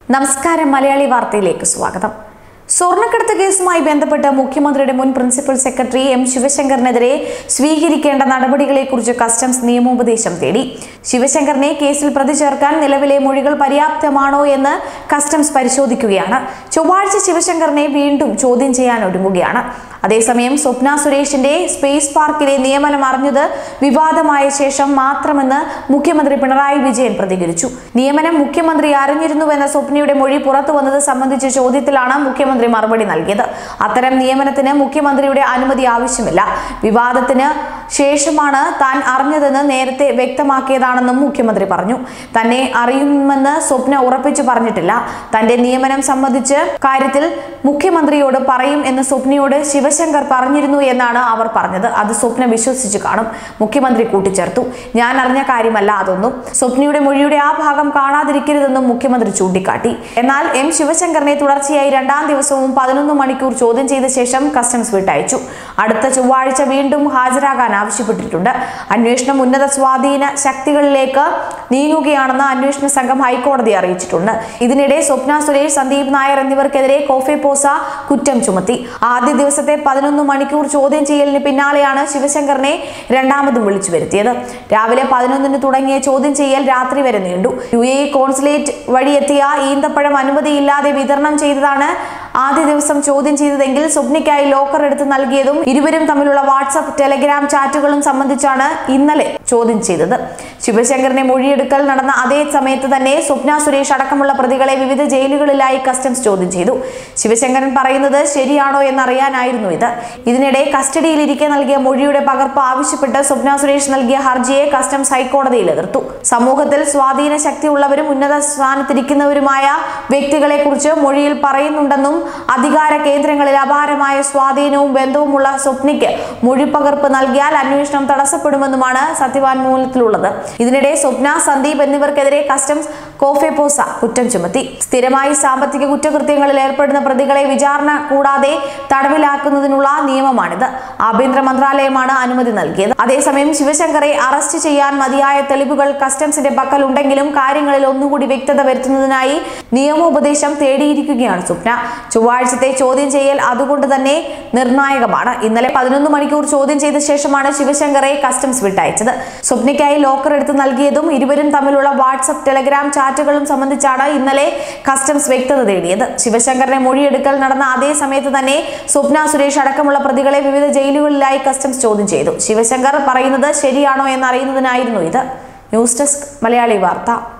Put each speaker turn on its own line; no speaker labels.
നമസ്കാരം മലയാളി വാർത്തയിലേക്ക് സ്വാഗതം സ്വർണ്ണക്കടത്ത് കേസുമായി ബന്ധപ്പെട്ട് മുഖ്യമന്ത്രിയുടെ മുൻ പ്രിൻസിപ്പൽ സെക്രട്ടറി എം ശിവശങ്കറിനെതിരെ സ്വീകരിക്കേണ്ട നടപടികളെക്കുറിച്ച് കസ്റ്റംസ് നിയമോപദേശം തേടി ശിവശങ്കറിനെ കേസിൽ പ്രതി ചേർക്കാൻ നിലവിലെ മൊഴികൾ പര്യാപ്തമാണോ എന്ന് കസ്റ്റംസ് പരിശോധിക്കുകയാണ് ചൊവ്വാഴ്ച ശിവശങ്കറിനെ വീണ്ടും ചോദ്യം ചെയ്യാൻ ഒരുങ്ങുകയാണ് അതേസമയം സ്വപ്ന സുരേഷിന്റെ സ്പേസ് പാർക്കിലെ നിയമനം അറിഞ്ഞത് വിവാദമായ ശേഷം മാത്രമെന്ന് മുഖ്യമന്ത്രി പിണറായി വിജയൻ പ്രതികരിച്ചു നിയമനം മുഖ്യമന്ത്രി അറിഞ്ഞിരുന്നുവെന്ന സ്വപ്നയുടെ മൊഴി പുറത്തു വന്നത് സംബന്ധിച്ച ചോദ്യത്തിലാണ് മുഖ്യമന്ത്രി മറുപടി നൽകിയത് അത്തരം നിയമനത്തിന് മുഖ്യമന്ത്രിയുടെ അനുമതി ആവശ്യമില്ല വിവാദത്തിന് ശേഷമാണ് താൻ അറിഞ്ഞതെന്ന് നേരത്തെ വ്യക്തമാക്കിയതാണെന്നും മുഖ്യമന്ത്രി പറഞ്ഞു തന്നെ അറിയുമെന്ന് സ്വപ്ന ഉറപ്പിച്ചു പറഞ്ഞിട്ടില്ല തന്റെ നിയമനം സംബന്ധിച്ച് കാര്യത്തിൽ മുഖ്യമന്ത്രിയോട് പറയും എന്ന് സ്വപ്നയോട് ശിവശങ്കർ പറഞ്ഞിരുന്നു എന്നാണ് അവർ പറഞ്ഞത് അത് സ്വപ്ന വിശ്വസിച്ചു കാണും മുഖ്യമന്ത്രി കൂട്ടിച്ചേർത്തു ഞാൻ അറിഞ്ഞ കാര്യമല്ല അതൊന്നും സ്വപ്നയുടെ മൊഴിയുടെ ആ ഭാഗം കാണാതിരിക്കരുതെന്നും മുഖ്യമന്ത്രി ചൂണ്ടിക്കാട്ടി എന്നാൽ എം ശിവശങ്കറിനെ തുടർച്ചയായി രണ്ടാം ദിവസവും പതിനൊന്ന് മണിക്കൂർ ചോദ്യം ചെയ്ത ശേഷം കസ്റ്റംസ് വിട്ടയച്ചു അടുത്ത ചൊവ്വാഴ്ച വീണ്ടും ഹാജരാകാൻ ആവശ്യപ്പെട്ടിട്ടുണ്ട് അന്വേഷണം ഉന്നത സ്വാധീന ശക്തികളിലേക്ക് നീങ്ങുകയാണെന്ന് അന്വേഷണ സംഘം ഹൈക്കോടതിയെ അറിയിച്ചിട്ടുണ്ട് ഇതിനിടെ സ്വപ്ന സുരേഷ് സന്ദീപ് നായർ എന്നിവർക്കെതിരെ കോഫെ പോസ കുറ്റം ചുമത്തി ആദ്യ ദിവസത്തെ പതിനൊന്ന് മണിക്കൂർ ചോദ്യം ചെയ്യലിന് പിന്നാലെയാണ് ശിവശങ്കറിനെ രണ്ടാമതും വിളിച്ചു വരുത്തിയത് രാവിലെ പതിനൊന്നിന് തുടങ്ങിയ ചോദ്യം ചെയ്യൽ രാത്രി വരെ നീണ്ടു യു എ കോൺസുലേറ്റ് വഴി എത്തിയ ഈന്തപ്പഴം അനുമതിയില്ലാതെ വിതരണം ചെയ്തതാണ് ആദ്യ ദിവസം ചോദ്യം ചെയ്തതെങ്കിൽ സ്വപ്നയ്ക്കായി ലോക്കർ എടുത്ത് നൽകിയതും ഇരുവരും തമ്മിലുള്ള വാട്സപ്പ് ടെലഗ്രാം ചാറ്റുകളും സംബന്ധിച്ചാണ് ഇന്നലെ ചോദ്യം ചെയ്തത് ശിവശങ്കറിനെ മൊഴിയെടുക്കൽ നടന്ന അതേ സമയത്ത് തന്നെ സ്വപ്ന സുരേഷ് അടക്കമുള്ള പ്രതികളെ വിവിധ ജയിലുകളിലായി കസ്റ്റംസ് ചോദ്യം ചെയ്തു ശിവശങ്കരൻ പറയുന്നത് ശരിയാണോ എന്നറിയാനായിരുന്നു ഇത് ഇതിനിടെ കസ്റ്റഡിയിലിരിക്കെ നൽകിയ മൊഴിയുടെ പകർപ്പ് ആവശ്യപ്പെട്ട് സ്വപ്ന സുരേഷ് നൽകിയ ഹർജിയെ കസ്റ്റംസ് ഹൈക്കോടതിയിൽ എതിർത്തു സമൂഹത്തിൽ സ്വാധീന ശക്തിയുള്ളവരും ഉന്നത സ്ഥാനത്തിരിക്കുന്നവരുമായ വ്യക്തികളെ കുറിച്ച് മൊഴിയിൽ പറയുന്നുണ്ടെന്നും അധികാര കേന്ദ്രങ്ങളിൽ അപാരമായ സ്വാധീനവും ബന്ധവുമുള്ള സ്വപ്നയ്ക്ക് മൊഴിപ്പകർപ്പ് നൽകിയാൽ അന്വേഷണം തടസ്സപ്പെടുമെന്നുമാണ് സത്യവാങ്മൂലത്തിലുള്ളത് ഇതിനിടെ സ്വപ്ന സന്ദീപ് എന്നിവർക്കെതിരെ കസ്റ്റംസ് കോഫെപോസ കുറ്റം ചുമത്തി സ്ഥിരമായി സാമ്പത്തിക കുറ്റകൃത്യങ്ങളിൽ ഏർപ്പെടുന്ന പ്രതികളെ വിചാരണ കൂടാതെ തടവിലാക്കുന്നതിനുള്ള നിയമമാണിത് ആഭ്യന്തര മന്ത്രാലയമാണ് അനുമതി നൽകിയത് അതേസമയം ശിവശങ്കറെ അറസ്റ്റ് ചെയ്യാൻ മതിയായ തെളിവുകൾ കസ്റ്റംസിന്റെ പക്കൽ ഉണ്ടെങ്കിലും കാര്യങ്ങളിൽ ഒന്നുകൂടി വ്യക്തത വരുത്തുന്നതിനായി നിയമോപദേശം തേടിയിരിക്കുകയാണ് സ്വപ്ന ചൊവ്വാഴ്ചത്തെ ചോദ്യം ചെയ്യൽ അതുകൊണ്ട് തന്നെ നിർണായകമാണ് ഇന്നലെ പതിനൊന്ന് മണിക്കൂർ ചോദ്യം ചെയ്ത ശേഷമാണ് ശിവശങ്കറെ കസ്റ്റംസ് വിട്ടയച്ചത് സ്വപ്നയ്ക്കായി ലോക്കർ എടുത്ത് നൽകിയതും ഇരുവരും തമ്മിലുള്ള വാട്സപ്പ് ടെലഗ്രാം ചാറ്റുകളും സംബന്ധിച്ചാണ് ഇന്നലെ കസ്റ്റംസ് വ്യക്തത തേടിയത് ശിവശങ്കറിനെ മൊഴിയെടുക്കൽ നടന്ന അതേ സമയത്ത് തന്നെ സ്വപ്ന സുരേഷ് അടക്കമുള്ള പ്രതികളെ വിവിധ ജയിലുകളിലായി കസ്റ്റംസ് ചോദ്യം ചെയ്തു ശിവശങ്കർ പറയുന്നത് ശരിയാണോ എന്നറിയുന്നതിനായിരുന്നു ഇത് ന്യൂസ് ഡെസ്ക് മലയാളി വാർത്ത